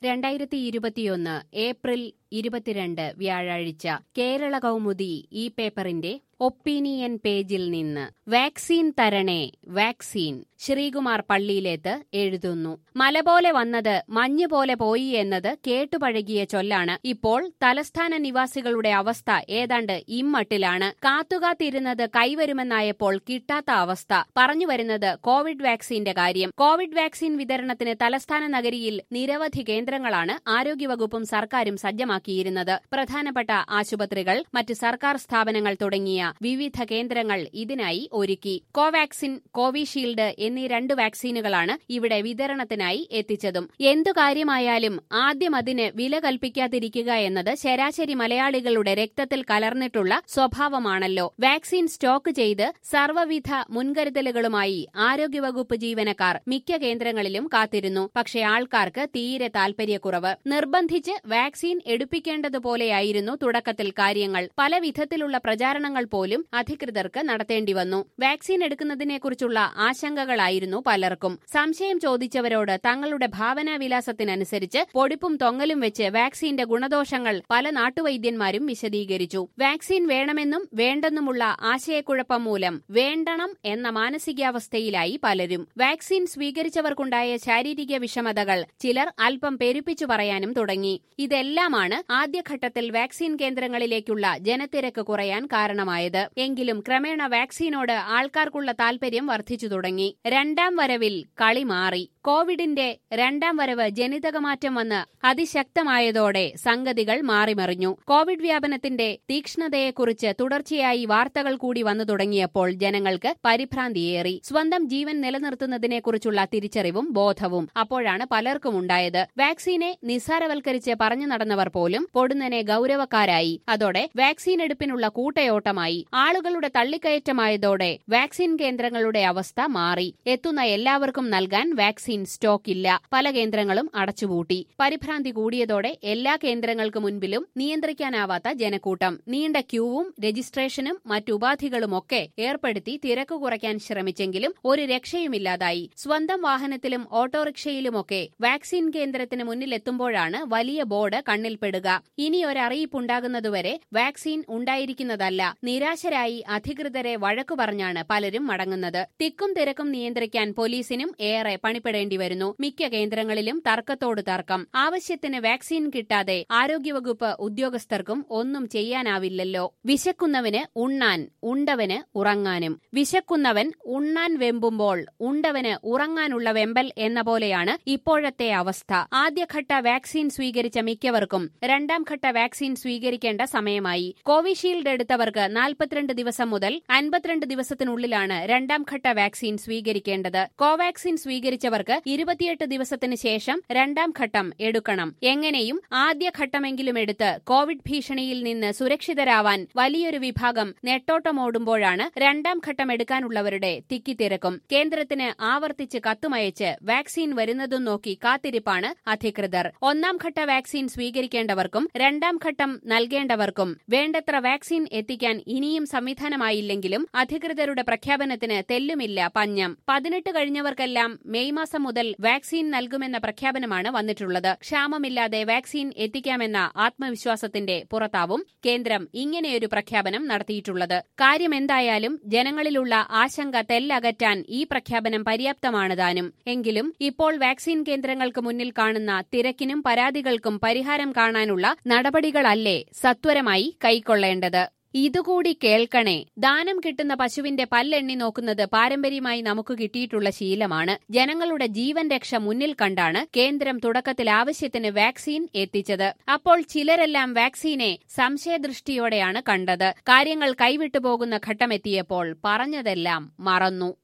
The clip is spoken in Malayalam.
രണ്ടായിരത്തി ഇരുപത്തിയൊന്ന് ഏപ്രിൽ ഇരുപത്തിരണ്ട് വ്യാഴാഴ്ച കേരള കൗമുദി ഈ പേപ്പറിന്റെ ഒപ്പീനിയൻ പേജിൽ നിന്ന് വാക്സിൻ തരണേ വാക്സിൻ ശ്രീകുമാർ പള്ളിയിലേത്ത് എഴുതുന്നു മല പോലെ വന്നത് മഞ്ഞ് പോലെ പോയി എന്നത് കേട്ടുപഴകിയ ചൊല്ലാണ് ഇപ്പോൾ തലസ്ഥാന നിവാസികളുടെ അവസ്ഥ ഏതാണ്ട് ഇമ്മട്ടിലാണ് കാത്തുകാത്തിരുന്നത് കൈവരുമെന്നായപ്പോൾ കിട്ടാത്ത അവസ്ഥ പറഞ്ഞു വരുന്നത് കോവിഡ് വാക്സിന്റെ കാര്യം കോവിഡ് വാക്സിൻ വിതരണത്തിന് തലസ്ഥാന നഗരിയിൽ നിരവധി കേന്ദ്രങ്ങളാണ് ആരോഗ്യവകുപ്പും സർക്കാരും സജ്ജമാക്കിയിരുന്നത് പ്രധാനപ്പെട്ട ആശുപത്രികൾ മറ്റ് സർക്കാർ സ്ഥാപനങ്ങൾ തുടങ്ങിയ വിവിധ കേന്ദ്രങ്ങൾ ഇതിനായി ഒരുക്കി കോവാക്സിൻ കോവിഷീൽഡ് എന്നീ രണ്ട് വാക്സിനുകളാണ് ഇവിടെ വിതരണത്തിനായി എത്തിച്ചതും എന്തു കാര്യമായാലും ആദ്യം അതിന് വില കൽപ്പിക്കാതിരിക്കുക എന്നത് ശരാശരി മലയാളികളുടെ രക്തത്തിൽ കലർന്നിട്ടുള്ള സ്വഭാവമാണല്ലോ വാക്സിൻ സ്റ്റോക്ക് ചെയ്ത് സർവ്വവിധ മുൻകരുതലുകളുമായി ആരോഗ്യവകുപ്പ് ജീവനക്കാർ മിക്ക കേന്ദ്രങ്ങളിലും കാത്തിരുന്നു പക്ഷേ ആൾക്കാർക്ക് തീരെ താൽപര്യക്കുറവ് നിർബന്ധിച്ച് വാക്സിൻ എടുപ്പിക്കേണ്ടതുപോലെയായിരുന്നു തുടക്കത്തിൽ കാര്യങ്ങൾ പല വിധത്തിലുള്ള പ്രചാരണങ്ങൾ പോലും അധികൃതർക്ക് നടത്തേണ്ടി വന്നു വാക്സിൻ എടുക്കുന്നതിനെക്കുറിച്ചുള്ള ആശങ്കകളായിരുന്നു പലർക്കും സംശയം ചോദിച്ചവരോട് തങ്ങളുടെ ഭാവനാവിലാസത്തിനനുസരിച്ച് പൊടിപ്പും തൊങ്ങലും വെച്ച് വാക്സിന്റെ ഗുണദോഷങ്ങൾ പല നാട്ടുവൈദ്യന്മാരും വിശദീകരിച്ചു വാക്സിൻ വേണമെന്നും വേണ്ടെന്നുമുള്ള ആശയക്കുഴപ്പം മൂലം വേണ്ടണം എന്ന മാനസികാവസ്ഥയിലായി പലരും വാക്സിൻ സ്വീകരിച്ചവർക്കുണ്ടായ ശാരീരിക വിഷമതകൾ ചിലർ അല്പം പെരുപ്പിച്ചു പറയാനും തുടങ്ങി ഇതെല്ലാമാണ് ആദ്യഘട്ടത്തിൽ വാക്സിൻ കേന്ദ്രങ്ങളിലേക്കുള്ള ജനത്തിരക്ക് കുറയാൻ കാരണമായത് എങ്കിലും ക്രമേണ വാക്സിനോട് ആൾക്കാർക്കുള്ള താൽപര്യം വർദ്ധിച്ചു തുടങ്ങി രണ്ടാം വരവിൽ കളി മാറി കോവിഡിന്റെ രണ്ടാം വരവ് ജനിതകമാറ്റം വന്ന് അതിശക്തമായതോടെ സംഗതികൾ മാറിമറിഞ്ഞു കോവിഡ് വ്യാപനത്തിന്റെ തീക്ഷ്ണതയെക്കുറിച്ച് തുടർച്ചയായി വാർത്തകൾ കൂടി വന്നു തുടങ്ങിയപ്പോൾ ജനങ്ങൾക്ക് പരിഭ്രാന്തിയേറി സ്വന്തം ജീവൻ നിലനിർത്തുന്നതിനെക്കുറിച്ചുള്ള തിരിച്ചറിവും ബോധവും അപ്പോഴാണ് പലർക്കും ഉണ്ടായത് വാക്സിനെ നിസ്സാരവൽക്കരിച്ച് പറഞ്ഞു നടന്നവർ പോലും പൊടുന്നനെ ഗൌരവക്കാരായി അതോടെ വാക്സിൻ എടുപ്പിനുള്ള കൂട്ടയോട്ടമായി ആളുകളുടെ തള്ളിക്കയറ്റമായതോടെ വാക്സിൻ കേന്ദ്രങ്ങളുടെ അവസ്ഥ മാറി എത്തുന്ന എല്ലാവർക്കും നൽകാൻ വാക്സിൻ സ്റ്റോക്ക് ഇല്ല പല കേന്ദ്രങ്ങളും അടച്ചുപൂട്ടി പരിഭ്രാന്തി കൂടിയതോടെ എല്ലാ കേന്ദ്രങ്ങൾക്ക് മുൻപിലും നിയന്ത്രിക്കാനാവാത്ത ജനക്കൂട്ടം നീണ്ട ക്യൂവും രജിസ്ട്രേഷനും മറ്റുപാധികളുമൊക്കെ ഏർപ്പെടുത്തി തിരക്ക് കുറയ്ക്കാൻ ശ്രമിച്ചെങ്കിലും ഒരു രക്ഷയുമില്ലാതായി സ്വന്തം വാഹനത്തിലും ഓട്ടോറിക്ഷയിലുമൊക്കെ വാക്സിൻ കേന്ദ്രത്തിന് മുന്നിലെത്തുമ്പോഴാണ് വലിയ ബോർഡ് കണ്ണിൽപ്പെടുക ഇനി ഒരറിയിപ്പുണ്ടാകുന്നതുവരെ വാക്സിൻ ഉണ്ടായിരിക്കുന്നതല്ല നിരാശരായി അധികൃതരെ വഴക്കു പറഞ്ഞാണ് പലരും മടങ്ങുന്നത് തിക്കും തിരക്കും നിയന്ത്രിക്കാൻ പോലീസിനും ഏറെ പണിപ്പെടേണ്ടി വരുന്നു മിക്ക കേന്ദ്രങ്ങളിലും തർക്കത്തോട് തർക്കം ആവശ്യത്തിന് വാക്സിൻ കിട്ടാതെ ആരോഗ്യവകുപ്പ് ഉദ്യോഗസ്ഥർക്കും ഒന്നും ചെയ്യാനാവില്ലല്ലോ വിശക്കുന്നവന് ഉണ്ണാൻ ഉണ്ടവന് ഉറങ്ങാനും വിശക്കുന്നവൻ ഉണ്ണാൻ വെമ്പുമ്പോൾ ഉണ്ടവന് ഉറങ്ങാനുള്ള വെമ്പൽ എന്ന പോലെയാണ് ഇപ്പോഴത്തെ അവസ്ഥ ആദ്യഘട്ട വാക്സിൻ സ്വീകരിച്ച മിക്കവർക്കും രണ്ടാം ഘട്ട വാക്സിൻ സ്വീകരിക്കേണ്ട സമയമായി കോവിഷീൽഡ് എടുത്തവർക്ക് നാൽപ്പത്തിരണ്ട് ദിവസം മുതൽ അൻപത്തിരണ്ട് ദിവസത്തിനുള്ളിലാണ് രണ്ടാം ഘട്ട വാക്സിൻ സ്വീകരിക്കേണ്ടത് കോവാക്സിൻ സ്വീകരിച്ചവർക്ക് ഇരുപത്തിയെട്ട് ദിവസത്തിന് ശേഷം രണ്ടാം ഘട്ടം എടുക്കണം എങ്ങനെയും ആദ്യഘട്ടമെങ്കിലും എടുത്ത് കോവിഡ് ഭീഷണിയിൽ നിന്ന് സുരക്ഷിതരാവാൻ വലിയൊരു വിഭാഗം നെട്ടോട്ടമോടുമ്പോഴാണ് രണ്ടാം ഘട്ടം എടുക്കാനുള്ളവരുടെ തിക്കിത്തിരക്കും കേന്ദ്രത്തിന് ആവർത്തിച്ച് കത്തുമയച്ച് വാക്സിൻ വരുന്നതും നോക്കി കാത്തിരിപ്പാണ് അധികൃതർ ഒന്നാം ഘട്ട വാക്സിൻ സ്വീകരിക്കേണ്ടവർക്കും രണ്ടാം ഘട്ടം നൽകേണ്ടവർക്കും വേണ്ടത്ര വാക്സിൻ എത്തിക്കാൻ ഇനിയും സംവിധാനമായില്ലെങ്കിലും അധികൃതരുടെ പ്രഖ്യാപനത്തിന് തെല്ലുമില്ല പഞ്ഞം പതിനെട്ട് കഴിഞ്ഞവർക്കെല്ലാം മെയ് മാസം മുതൽ വാക്സിൻ നൽകുമെന്ന പ്രഖ്യാപനമാണ് വന്നിട്ടുള്ളത് ക്ഷാമമില്ലാതെ വാക്സിൻ എത്തിക്കാമെന്ന ആത്മവിശ്വാസത്തിന്റെ പുറത്താവും കേന്ദ്രം ഇങ്ങനെയൊരു പ്രഖ്യാപനം നടത്തിയിട്ടുള്ളത് കാര്യമെന്തായാലും ജനങ്ങളിലുള്ള ആശങ്ക തെല്ലകറ്റാൻ ഈ പ്രഖ്യാപനം പര്യാപ്തമാണ് താനും എങ്കിലും ഇപ്പോൾ വാക്സിൻ കേന്ദ്രങ്ങൾക്ക് മുന്നിൽ കാണുന്ന തിരക്കിനും പരാതികൾക്കും പരിഹാരം കാണാനുള്ള നടപടികളല്ലേ സത്വരമായി കൈക്കൊള്ളേണ്ടത് ഇതുകൂടി കേൾക്കണേ ദാനം കിട്ടുന്ന പശുവിന്റെ പല്ലെണ്ണി നോക്കുന്നത് പാരമ്പര്യമായി നമുക്ക് കിട്ടിയിട്ടുള്ള ശീലമാണ് ജനങ്ങളുടെ ജീവൻ രക്ഷ മുന്നിൽ കണ്ടാണ് കേന്ദ്രം തുടക്കത്തിൽ ആവശ്യത്തിന് വാക്സിൻ എത്തിച്ചത് അപ്പോൾ ചിലരെല്ലാം വാക്സിനെ സംശയദൃഷ്ടിയോടെയാണ് കണ്ടത് കാര്യങ്ങൾ കൈവിട്ടുപോകുന്ന ഘട്ടമെത്തിയപ്പോൾ പറഞ്ഞതെല്ലാം മറന്നു